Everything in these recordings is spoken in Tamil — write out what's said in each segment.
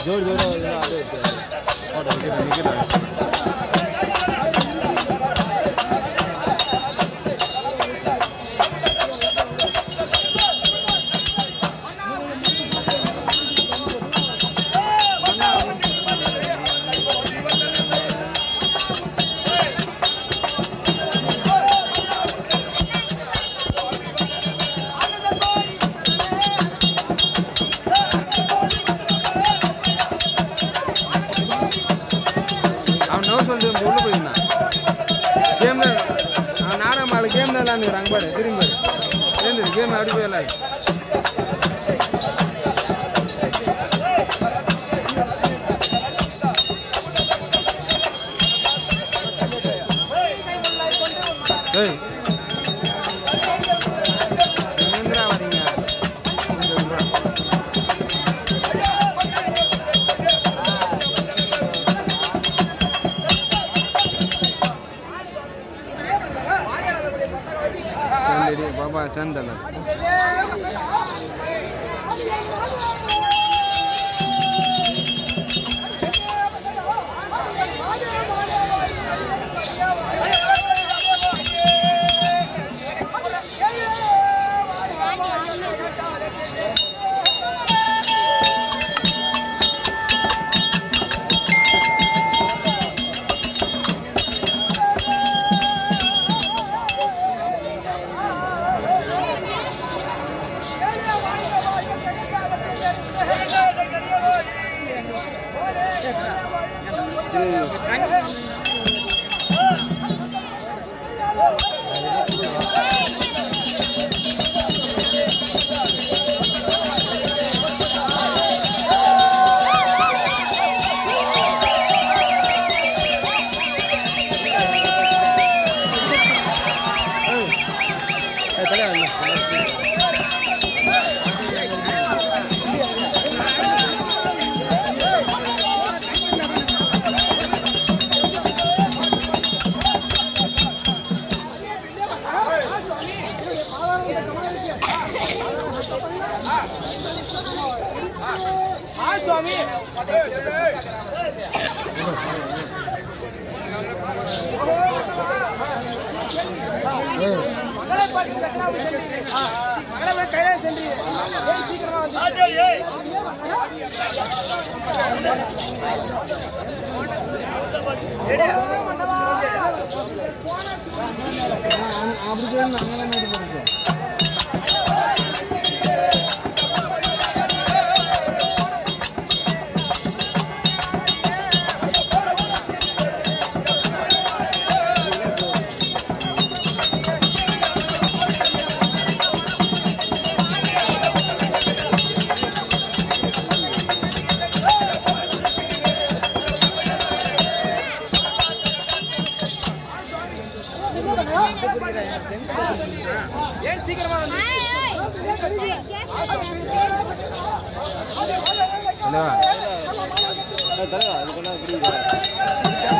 ஜோடி ஜோடி இதெல்லாம் அப்படியே எடுத்து ஓட நிற்கிறேன் நிற்கிறேன் அவன் நோ சொல்லிட்டு உள்ள போயிருந்தான் கேம்ல அவன் நாடகம் ஆளு கேம்ல விளாண்டுக்கிறாங்க பாரு திரும்பி பாரு சேர்ந்து கேம் அப்படி போய் விளாடு ஏய் எங்கேருந்துடா வரீங்க இங்க இருந்துடா. Sendiri, Baba sandal. அப்படி போய் அங்கே தான் போகிறது இல்லைவா தலைவா அது கொண்டா இப்படி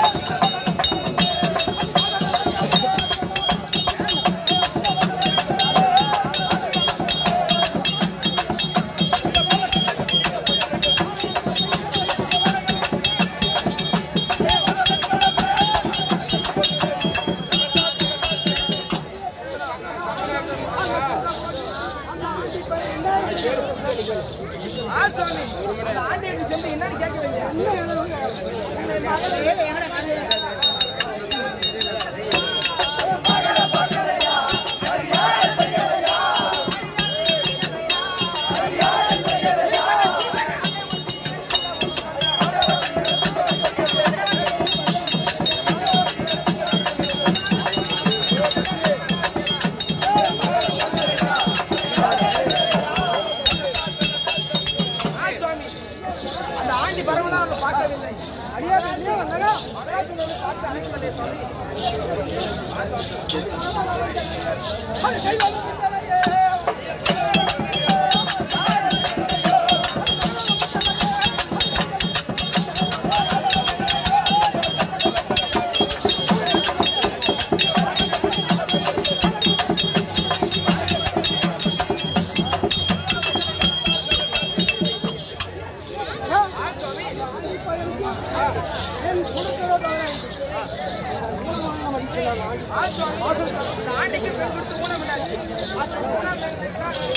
அந்த ஆண்டி பரவலாம் நம்ம பார்க்கவில்லை அடியாரே வந்தாங்க பார்த்து அழைக்கவில்லை சுவாமி அது கை வந்து சுவாமி கொடுத்து ஊனமிட்டாச்சு அந்த ஊனமிட்டாச்சு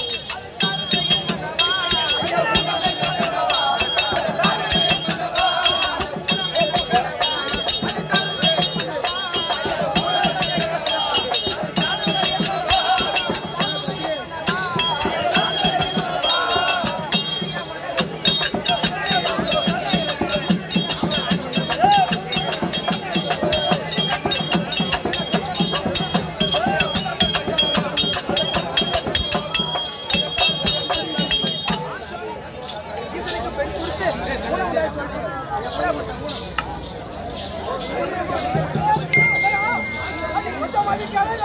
ஈசனுக்கு பெண் கொடுத்து ஊனமிட்டாச்சு சொல்றேன். எப்படியாப்பட்ட ஊனம்? அது கொஞ்சம் மதிக்காதே.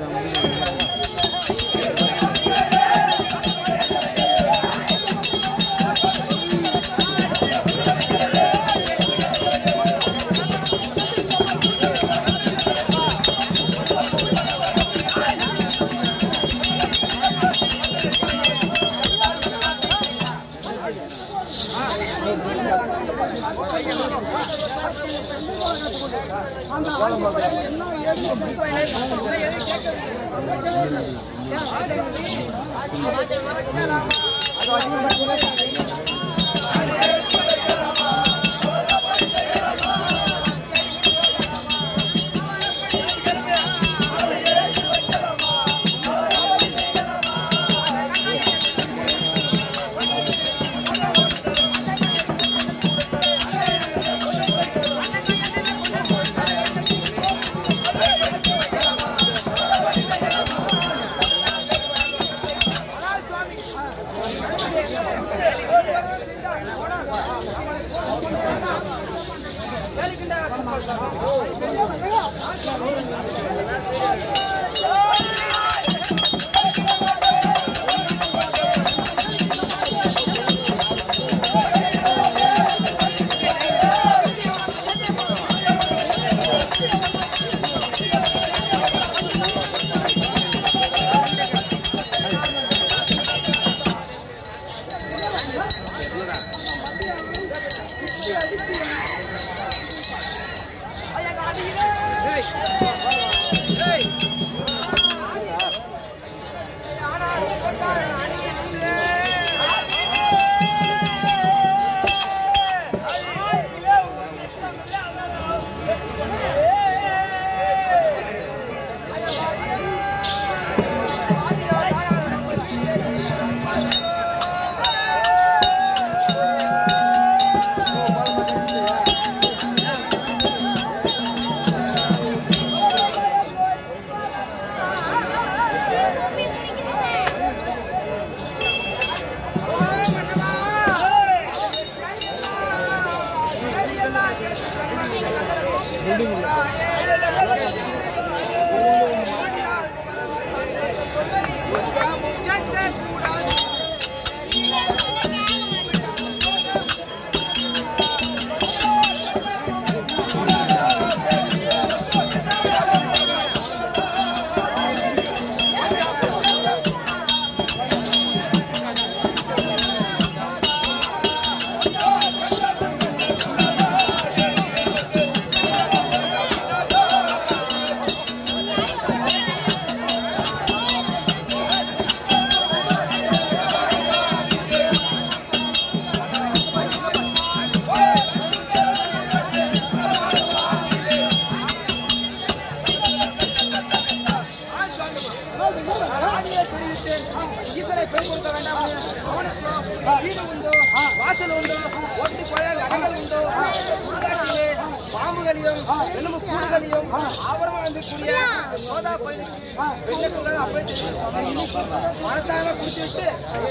ஈசனை பெண் கொடுக்க வேண்டாம் அவனுக்கு வீடு உண்டு வாசல் உண்டு ஒட்டி கொலை அடங்கல் உண்டு சுடுகாட்டிலே பாம்புகளையும் எலும்பு கூடுகளையும் ஆபரமா வந்து கூடிய சோதா பையனுக்கு பெண்ணுக்குள்ள அப்படியே மனசாக குடிச்சிட்டு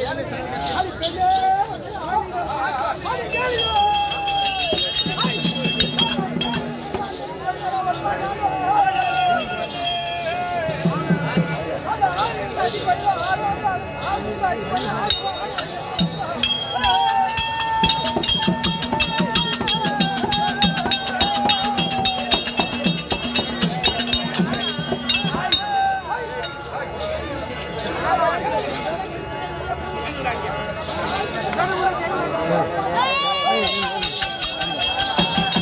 அது பெண்ணே அது கேளுங்க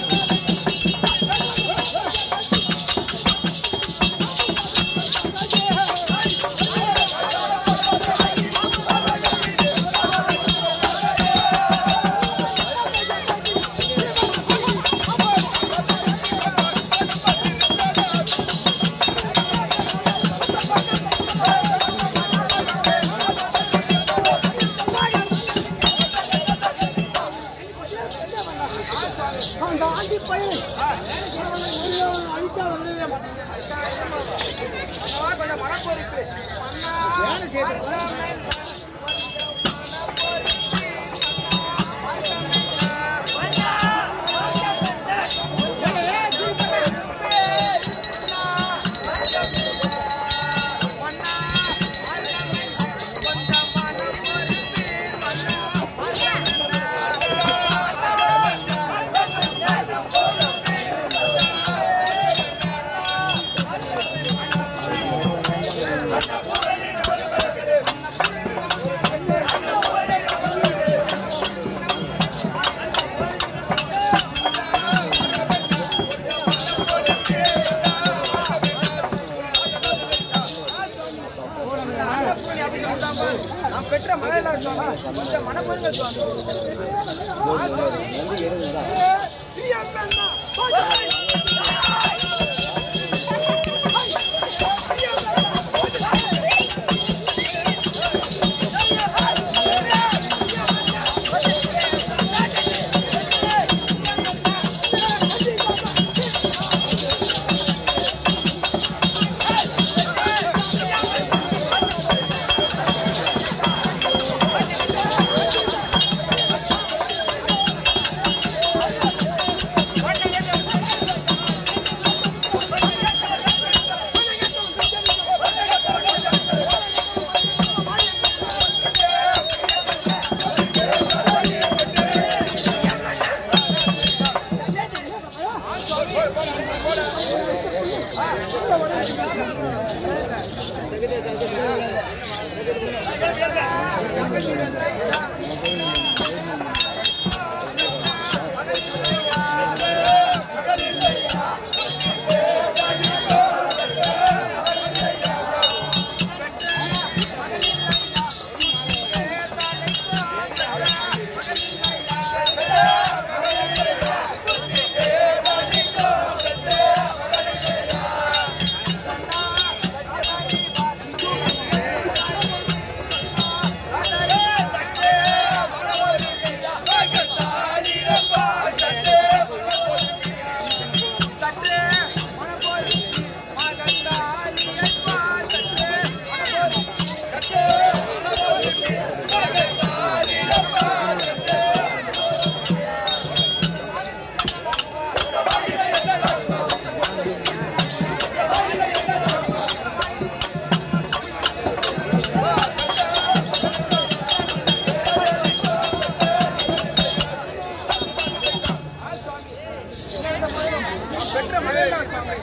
Hey! அந்த ஆண்டி பையன் அழிக்காத விடவே மாட்டேன் கொஞ்சம் மனப்பொறுப்பு நான் பெற்ற மழையில சுவாமி கொஞ்சம் மனப்பொருங்க சுவாமி நன்றி எருதுதான் பெற்ற மழையில சுவாமி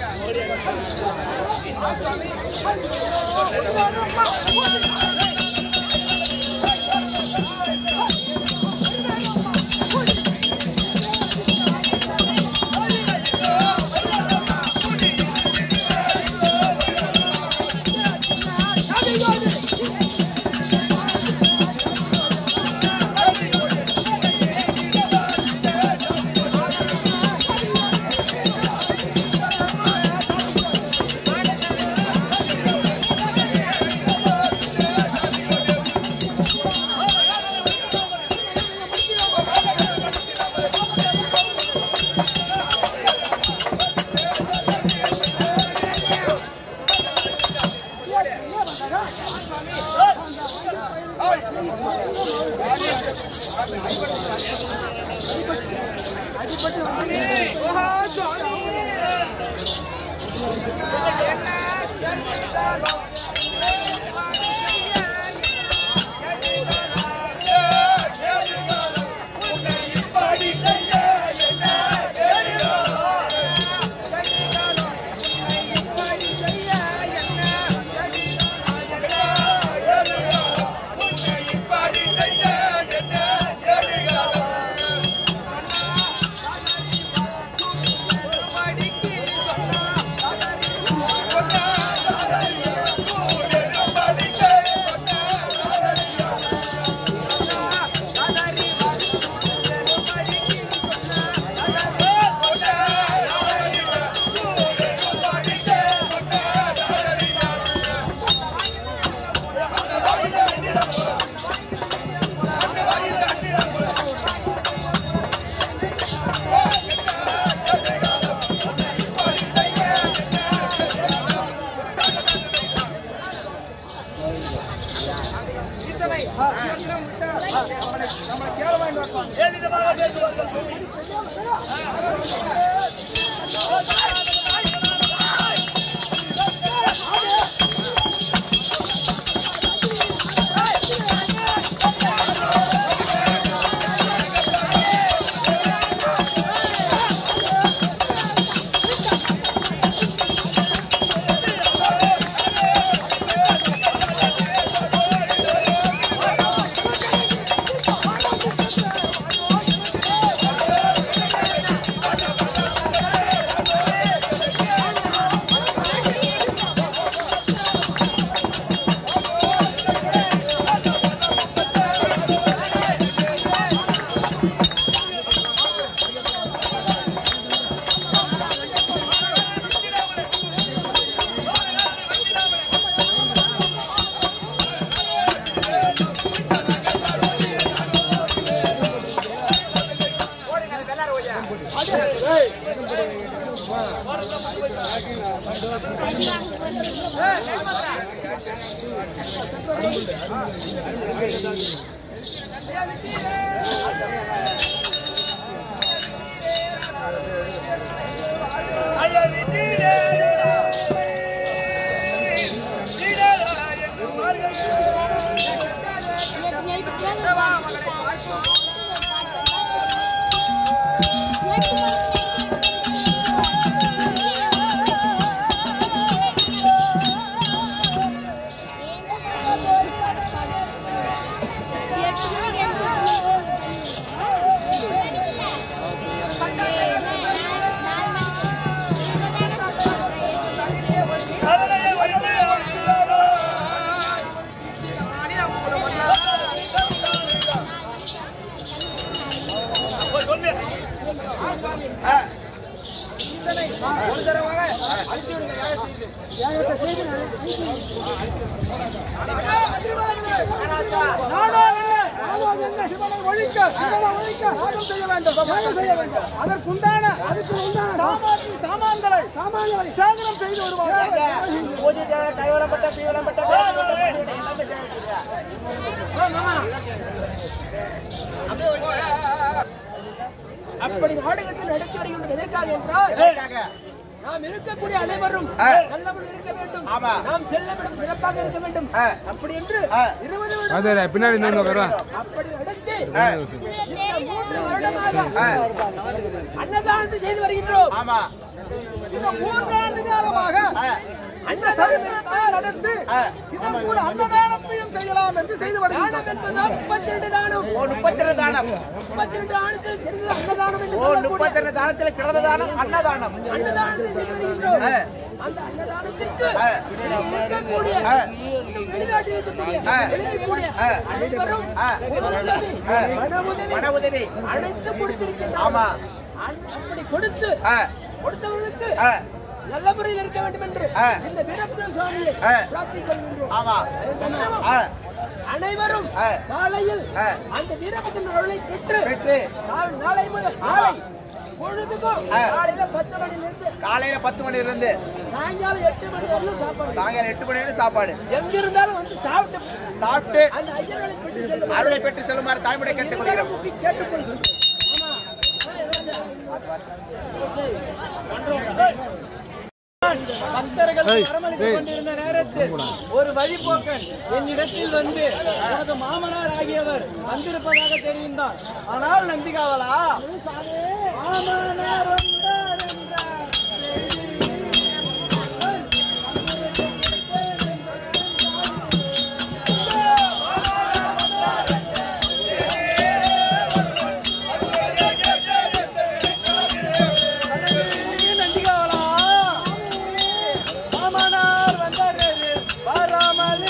ஆ நம்ம கேள வாங்கிட்டு வரப்பாங்க ஒரு தடவை அழிச்சு விடுங்க அதற்குண்டான அதுக்கு உண்டான சாமான்களை சாமான்களை சேகரம் செய்து வருவாங்க பூஜை தேவை கைவரப்பட்ட தீவிரப்பட்ட எல்லாமே தேவை அப்படி நாடகத்தில் நடத்தி வருகின்ற எதற்காக என்றால் எதற்காக? நாம் இருக்கக்கூடிய அனைவரும் ஆ. நல்லபடி இருக்க வேண்டும் ஆமா. நாம் செல்லவிடம் சிறப்பாக இருக்க வேண்டும் ஆ. அப்படி என்று ஆ. இருபது வருடம் அதே பின்னாடி இன்னொன்று வருவா அப்படி நடத்தி ஆ. இந்த மூன்று வருடமாக ஆ. அன்னதானத்தை செய்து வருகின்றோம் ஆமா இந்த மூன்று ஆண்டு காலமாக ஆ. அன்னதானத்தை நடத்தி ஆ. இதன் மூலம் அன்னதானத்தையும் செய்யலாம் என்று செய்து வருகிறோம் தானம் என்பதால் முப்பத்தி ரெண்டு தானம் ஓ முப்பத்தி ரெண்டு தானம் முப்பத்தி ரெண்டு ஆண்டுகள் சிறந்த அன்னதானம் என்று ஓ சொல்லக்கூடிய முப்பத்தி ரெண்டு தானத்துல கிழமை தானம் அன்னதானம் அன்னதானத்தை செய்து வருகின்றோம் ஆ. அந்த அன்னதானத்திற்கு ஆ. இங்கே இருக்கக்கூடிய ஆ. வெளிநாட்டில் இருக்கக்கூடிய ஆ. வெளியிடக்கூடிய ஆ. அனைவரும் ஆ. உதவி, ஆ. மன உதவி மன உதவி அனைத்து கொடுத்திருக்கின்றோம் ஆமா அன்- அப்படி கொடுத்து ஆ. கொடுத்தவர்களுக்கு ஆ. நல்ல முறையில் இருக்க வேண்டும் என்று ஆ. இந்த வீரபத்ர சுவாமியை ஆ. பிரார்த்திக் கொள்கின்றோம் ஆமா அனைவரும் ஆ. அனைவரும் ஆ. காலையில் ஆ. அந்த வீரபத்தின் அருளை பெற்று பெற்று நாள் நாளை முதல் நாளை பொழுதுக்கும் ஆ. காலையில பத்து மணிலிருந்து காலையில பத்து மணில இருந்து சாயங்காலம் எட்டு மணி வரலும் சாப்பாடு சாயங்காலம் எட்டு மணி வரைக்கும் சாப்பாடு எங்க இருந்தாலும் வந்து சாப்பிட்டு சாப்பிட்டு அந்த ஐயர்களை பெற்று செல்லும் அருளை பெற்று செல்லுமாறு தாய்மொழி கேட்டுக்கொள்கிறோம் முக்கி கேட்டுக்கொள்கிறோம் பக்தர்கள் ஏய், அரமணித்துக் ஏய். கொண்டிருந்த நேரத்தில் ஒரு வழிபோக்கன் என்னிடத்தில் வந்து உனது மாமனார் ஆகியவர் வந்திருப்பதாக தெரிவித்தார் ஆனால் நந்திகாவலா மாமனார் வந்தார் என்றார். நந்திகாவலா மாமனார் வந்தார் வராமல்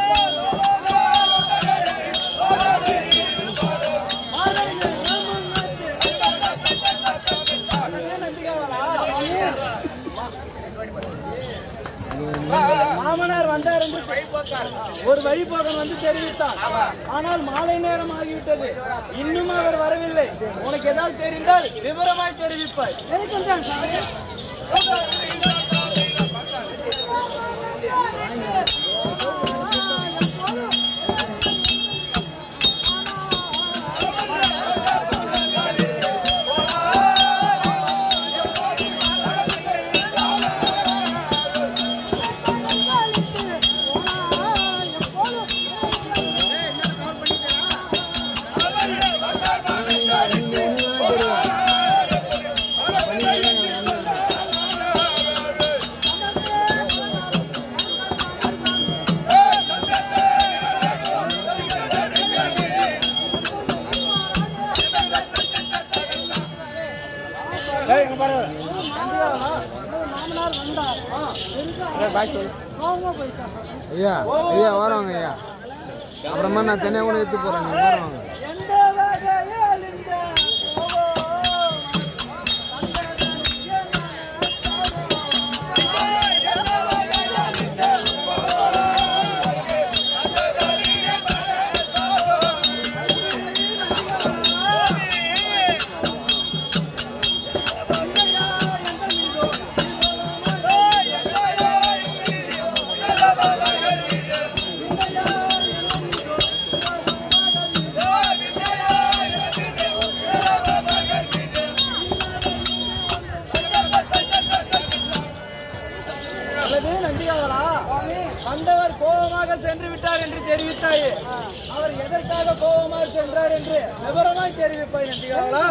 மாமனார் வந்தார் என்று ஒரு வழிபோக்கன் வந்து தெரிவித்தார் ஆனால் மாலை நேரம் ஆகிவிட்டது இன்னும் அவர் வரவில்லை உனக்கு ஏதாவது தெரிந்தால் விவரமாய் தெரிவிப்பாய் ஐயா ஐயா வருவாங்க ஐயா அப்புறமா நான் தனியாக கூட எடுத்து போகிறேன் நீங்கள் வருவாங்க எந்த வகையில் இந்த அல்லது நந்திகாவலா வந்தவர் கோபமாக சென்று விட்டார் என்று தெரிவித்தாயே அவர் எதற்காக கோபமாக சென்றார் என்று விவரமாய் தெரிவிப்பாய் நந்திகாவலா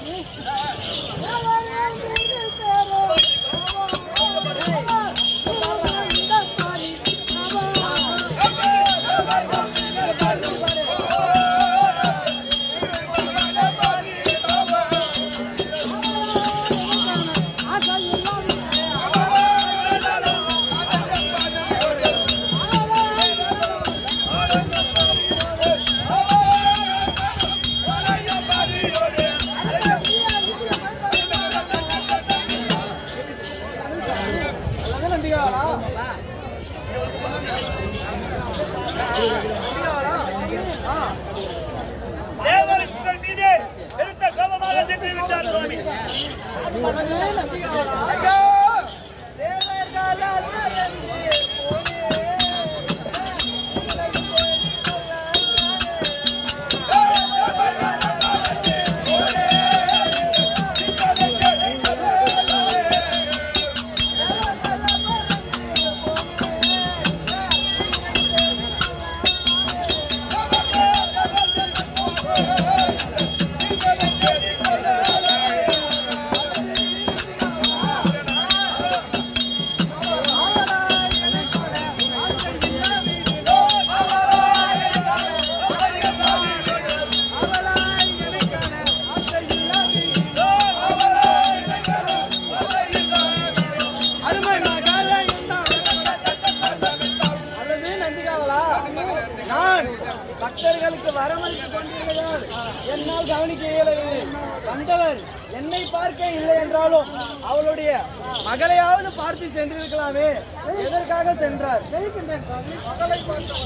அல்லது நந்திகாவலா நந்திகாவலா ஆ தேவர்கள் மீது பெருத்த கோபமாக சென்று விட்டார் சுவாமி அல்லது நந்திகாவலா ஐயோ தேவர்கள் அல்லது அருமை மகளே அல்லது நந்திகாவலா நான் பக்தர்களுக்கு வரமளித்துக் கொண்டிருந்ததால் என்னால் கவனிக்க இயலவில்லை வந்தவர் என்னை பார்க்க இல்லை என்றாலும் அவளுடைய மகளையாவது பார்த்து சென்றிருக்கலாமே எதற்காக சென்றார் மகளை பார்க்க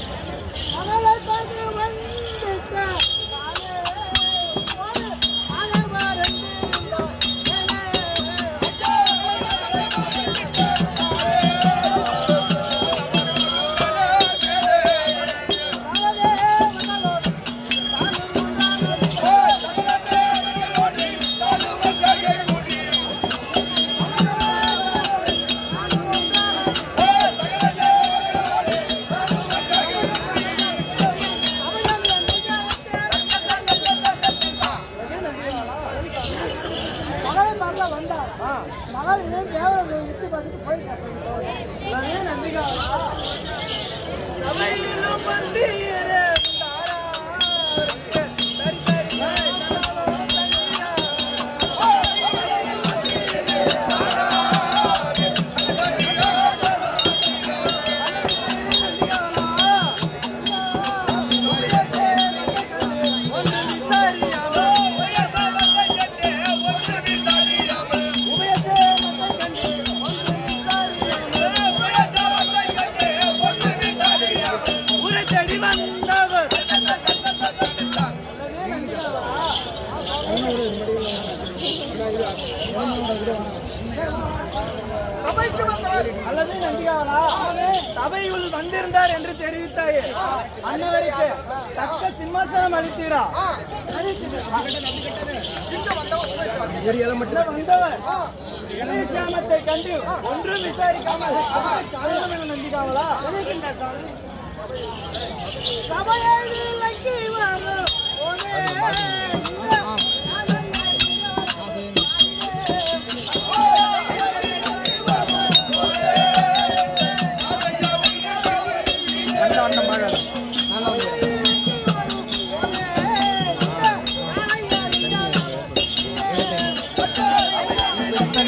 அல்லது நந்திகாவலா சபையிலும் வந்தீரே சரி சரி உரைச்சடி வந்தவர் சபைக்கு வந்தவர் அல்லது நந்திகாவலா சபையுள் வந்திருந்தார் என்று தெரிவித்தாயே அன்னவருக்கு தக்க சிம்மாசனம் அளித்தீரா இந்த வந்தவர் கணேசாமத்தை கண்டு ஒன்றும் விசாரிக்காமல் சபைக்கு காரணம் என நந்திகாவலா வந்த வந்த மழை நல்லா வந்து ஆ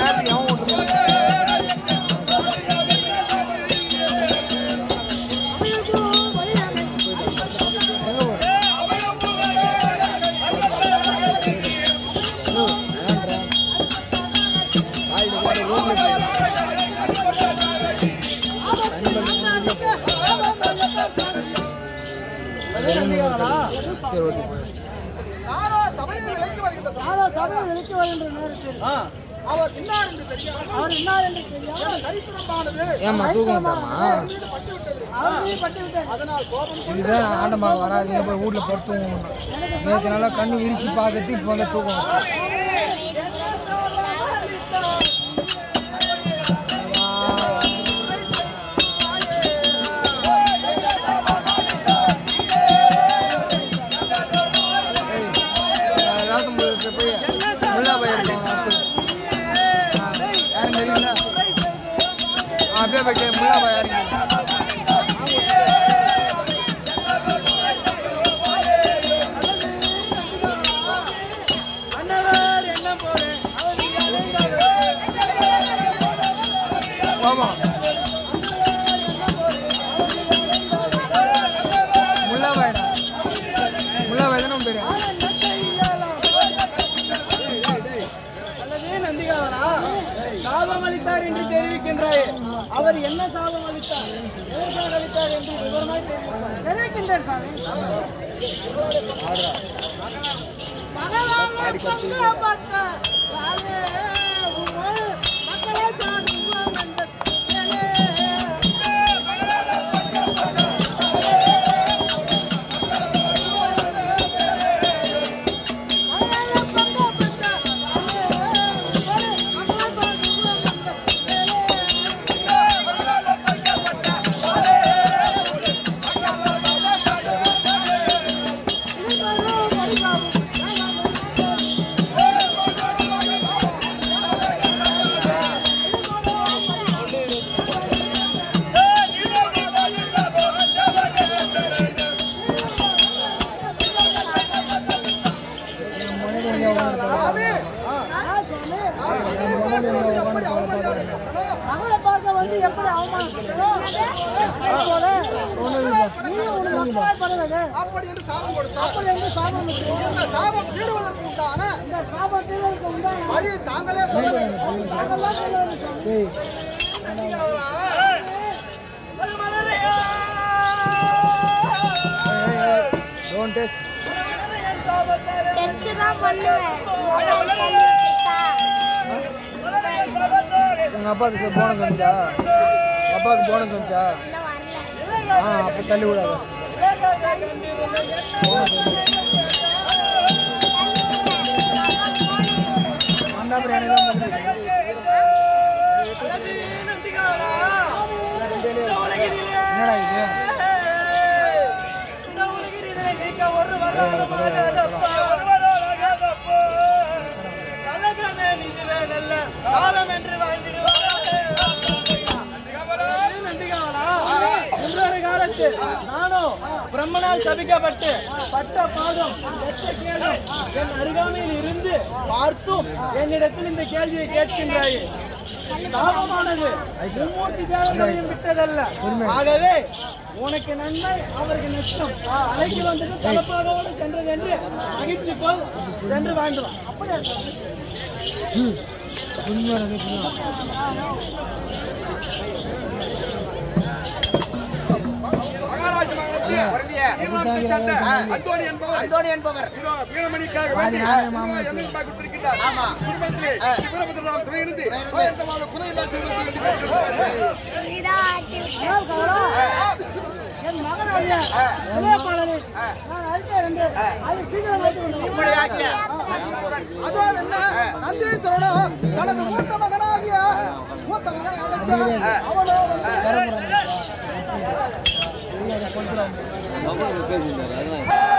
சபையை விலக்கி வருகின்ற நேரத்தில் அவர் இன்னார் என்று தெரியாமல் அவர் இன்னார் என்று தெரியாமல் சரித்திரமானது ஏம்மா தூக்கம் வந்தாமா அவர் மீது பட்டு விட்டது அதனால் கோபம் இதுதான் ஆண்டமா வராது போய் வீட்டில் படுத்து நேற்று நல்லா கண்ணு விரிச்சு பார்க்கறது இப்போ வந்து தூக்கம் வருது. ஏய், ராசம் போய் போய் முல்லா பையன் இருப்பாங்க அடுத்து. ஆ, யாரும் தெரியல ஆ, அப்படியே போய் கே- முல்லா பாய் யாரும் அன்னவர் எண்ணம் போல அவர் இங்கே அலைந்தார். ஆமா முல்லா பாய்டா முல்லா பாய் தானே உன் பேரு அல்லது நந்திகாவனா சாபம் அளித்தார் என்று தெரிவிக்கின்றாயே அவர் என்ன சாபம் அளித்தார் எதற்காக அளித்தார் என்று விவரமாய் தெரிவித்தார். தெரிவிக்கின்றேன் சாமி மகளை பார்க்க வந்து எப்படி அவமானப்பட்டதோ அதுபோல நீ உனக்கு மக்களாய் பரவது அப்படி என்று சாபம் கொடுத்தார் அப்படி என்று சாபம் இந்த சாபம் தீர்வதற்கு உண்டான இந்த சாபம் தீர்வதற்கு உண்டான வழி தாங்களே சொல்ல வேண்டும் தாங்களே சொல்ல வேண்டும் டேய் டோன்ட் டச் டச்சு தான் பண்ணுவேன் மொபைல் கையில் விட்டா. உங்க அப்பாவுக்கு சார் போனஸ் வந்துச்சா உங்க அப்பாவுக்கு போனஸ் வந்துச்சா இன்னும் வரல ஆ அப்போ தள்ளி விடாத அந்த அப்புறம் எனக்கு தான் வந்துருக்கு. என்னடா இது இன்னொரு காலத்தில் நானும் பிரம்மனால் சபிக்கப்பட்டு பட்ட பாதம் பெற்ற கேளும் என் அருகாமையில் இருந்து பார்த்தும் என்னிடத்தில் இந்த கேள்வியை கேட்கின்றாயே தாபமானது மும்மூர்த்தி தேவர்களையும் விட்டதல்ல ஆகவே உனக்கு நன்மை அவருக்கு நஷ்டம் அழைக்கு வந்தது தலப்பாகோடு சென்றது என்று மகிழ்ச்சி போல் சென்று வாழ்ந்துவான் அப்படியே உண்மை நினைக்கிறேன் அந்தோணி என்பவர் பாதி நானே மாமா ஆமா இதான் ஆட்டி விட்டேன். என் மகன் அல்ல இளையப்பாளனே நான் அறிக்கை என்று அது சீக்கிரம் வைத்து இப்படி ஆக்கிய அதோ என்ன நந்தீஸ்வரனும் தனது மூத்த மகனாகிய மூத்த மகனை அழைக்க அவனோ வந்து கரும்புறாங்க